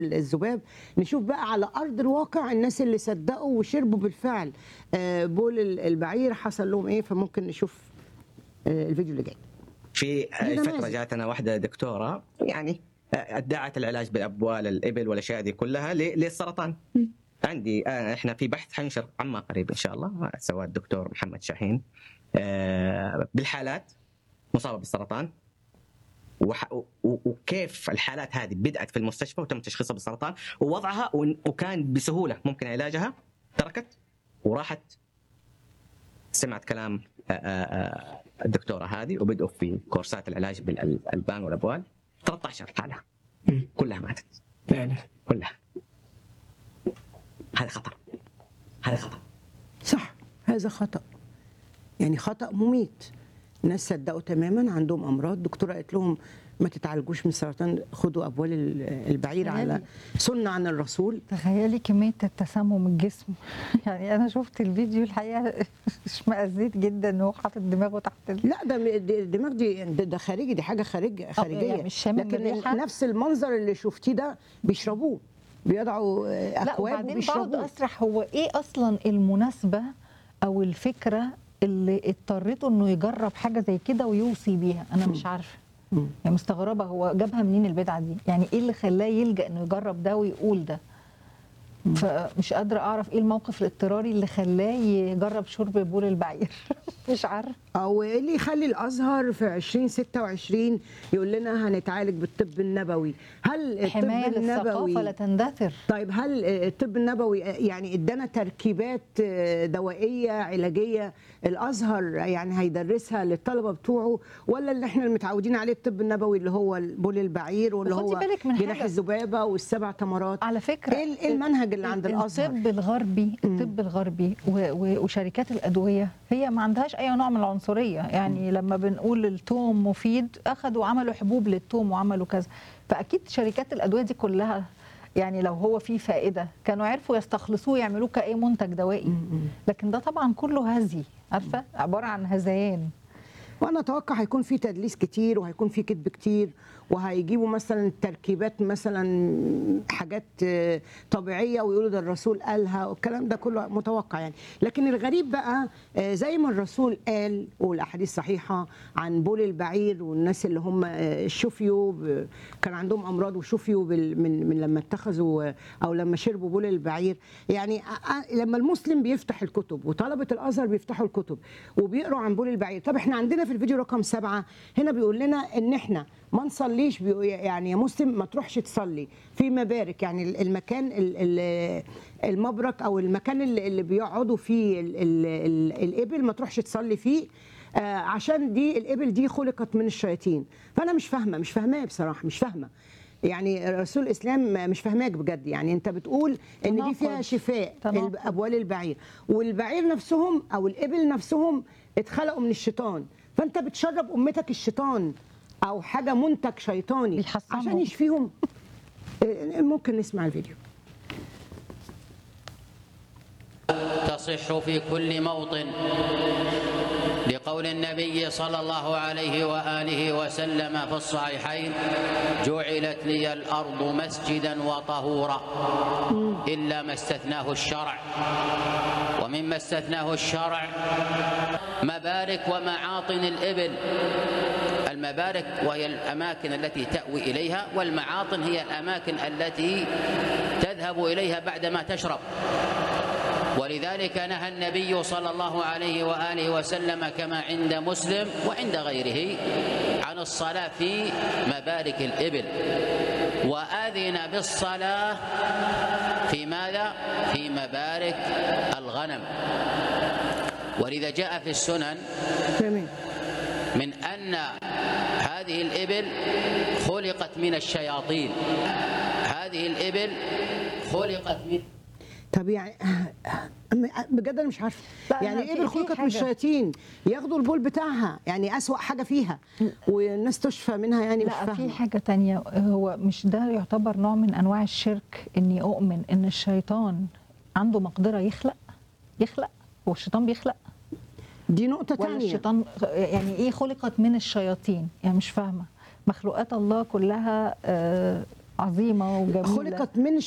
الذباب نشوف بقى على ارض الواقع الناس اللي صدقوا وشربوا بالفعل آه، بول ال- البعير حصل لهم ايه فممكن نشوف آه، الفيديو اللي جاي في دي فتره نماذج. جاتنا واحده دكتوره يعني ادعت العلاج بالابوال الابل والاشياء دي كلها ل- للسرطان عندي آه، احنا في بحث حنشر عما قريب ان شاء الله سواه الدكتور محمد شاهين آه، بالحالات مصابه بالسرطان وح- و- وكيف الحالات هذه بدات في المستشفى وتم تشخيصها بالسرطان ووضعها ون- وكان بسهوله ممكن علاجها تركت وراحت سمعت كلام آه، آه، آه، الدكتوره هذه وبدأوا في كورسات العلاج بالالبان والابوال 13 حاله كلها ماتت فعلا كلها هذا خطر هذا خطر صح هذا خطا يعني خطا مميت ناس صدقوا تماما عندهم امراض دكتوره قالت لهم ما تتعالجوش من السرطان خدوا ابوال ال- البعير على سنه عن الرسول تخيلي كمية التسمم الجسم يعني أنا شفت الفيديو الحقيقة اشمئزيت جدا إن هو حاطط دماغه تحت ال... لا ده م- دي- الدماغ دي ده, ده خارجي دي حاجه خارج خارجيه يعني مش شامم لكن الريحة؟ نفس المنظر اللي شفتيه ده بيشربوه بيضعوا آه، لا اكواب وبعدين بقعد وبيشربوه أسرح هو إيه أصلا المناسبة أو الفكرة اللي اضطرته إنه يجرب حاجة زي كده ويوصي بيها أنا مش عارفة مم. يعني مستغربة هو جابها منين البدعة دي يعني إيه اللي خلاه يلجأ إنه يجرب ده ويقول ده فمش قادرة أعرف إيه الموقف الاضطراري اللي خلاه يجرب شرب بول البعير مش عارفة او ايه اللي يخلي الازهر في 2026 يقول لنا هنتعالج بالطب النبوي هل الطب حماية للثقافة لا النبوي تندثر طيب هل الطب النبوي يعني ادانا تركيبات دوائيه علاجيه الازهر يعني هيدرسها للطلبه بتوعه ولا اللي احنا المتعودين عليه الطب النبوي اللي هو بول البعير واللي وخدي هو بالك من جناح حاجة. الذبابه والسبع تمرات على فكرة ايه إيه المنهج اللي عند الازهر الطب الغربي الطب الغربي و- و- وشركات الادويه هي ما عندهاش اي نوع من العنصريه يعني لما بنقول التوم مفيد اخذوا عملوا حبوب للتوم وعملوا كذا فاكيد شركات الادويه دي كلها يعني لو هو فيه فائده كانوا عرفوا يستخلصوه يعملوه كاي منتج دوائي لكن ده طبعا كله هزي عارفه عباره عن هذيان وانا اتوقع هيكون في تدليس كتير وهيكون في كذب كتير وهيجيبوا مثلا تركيبات مثلا حاجات آه، طبيعيه ويقولوا ده الرسول قالها والكلام ده كله متوقع يعني لكن الغريب بقى آه، زي ما الرسول قال والاحاديث صحيحه عن بول البعير والناس اللي هم آه، شفيوا ب- كان عندهم امراض وشفيوا بال- من من لما اتخذوا آه، او لما شربوا بول البعير يعني آه، آه، لما المسلم بيفتح الكتب وطلبه الازهر بيفتحوا الكتب وبيقروا عن بول البعير طب احنا عندنا في الفيديو رقم سبعة هنا بيقول لنا ان احنا ما نصليش بيقول- يعني يا مسلم ما تروحش تصلي في مبارك يعني المكان ال- ال- المبرك او المكان اللي اللي بيقعدوا فيه ال- ال- ال- الابل ما تروحش تصلي فيه آه، عشان دي الابل دي خلقت من الشياطين فانا مش فاهمه مش فاهماه بصراحه مش فاهمه يعني رسول الاسلام مش فاهماك بجد يعني انت بتقول ان دي فيها تناقض. شفاء تناقض. ابوال البعير والبعير نفسهم او الابل نفسهم اتخلقوا من الشيطان فانت بتشرب امتك الشيطان او حاجه منتج شيطاني بيحصنهم. عشان يشفيهم آه، ممكن نسمع الفيديو تصح في كل موطن لقول النبي صلى الله عليه واله وسلم في الصحيحين جعلت لي الارض مسجدا وطهورا الا ما استثناه الشرع ومما استثناه الشرع مبارك ومعاطن الابل المبارك وهي الاماكن التي تاوي اليها والمعاطن هي الاماكن التي تذهب اليها بعدما تشرب ولذلك نهى النبي صلى الله عليه واله وسلم كما عند مسلم وعند غيره عن الصلاه في مبارك الابل واذن بالصلاه في ماذا في مبارك الغنم ولذا جاء في السنن تمام من ان هذه الابل خلقت من الشياطين هذه الابل خلقت من طب يعني بجد انا مش عارفه لا، يعني لا، ايه في- بالخلقت في من حاجة. الشياطين ياخدوا البول بتاعها يعني اسوأ حاجه فيها والناس تشفى منها يعني مش لا في فاهمه حاجة تانية هو مش ده يعتبر نوع من أنواع الشرك إني أؤمن إن الشيطان عنده مقدرة يخلق يخلق هو الشيطان بيخلق دي نقطه ولا تانية الشيطان يعني إيه خلقت من الشياطين يعني مش فاهمة مخلوقات الله كلها آه، عظيمه وجميله خلقت من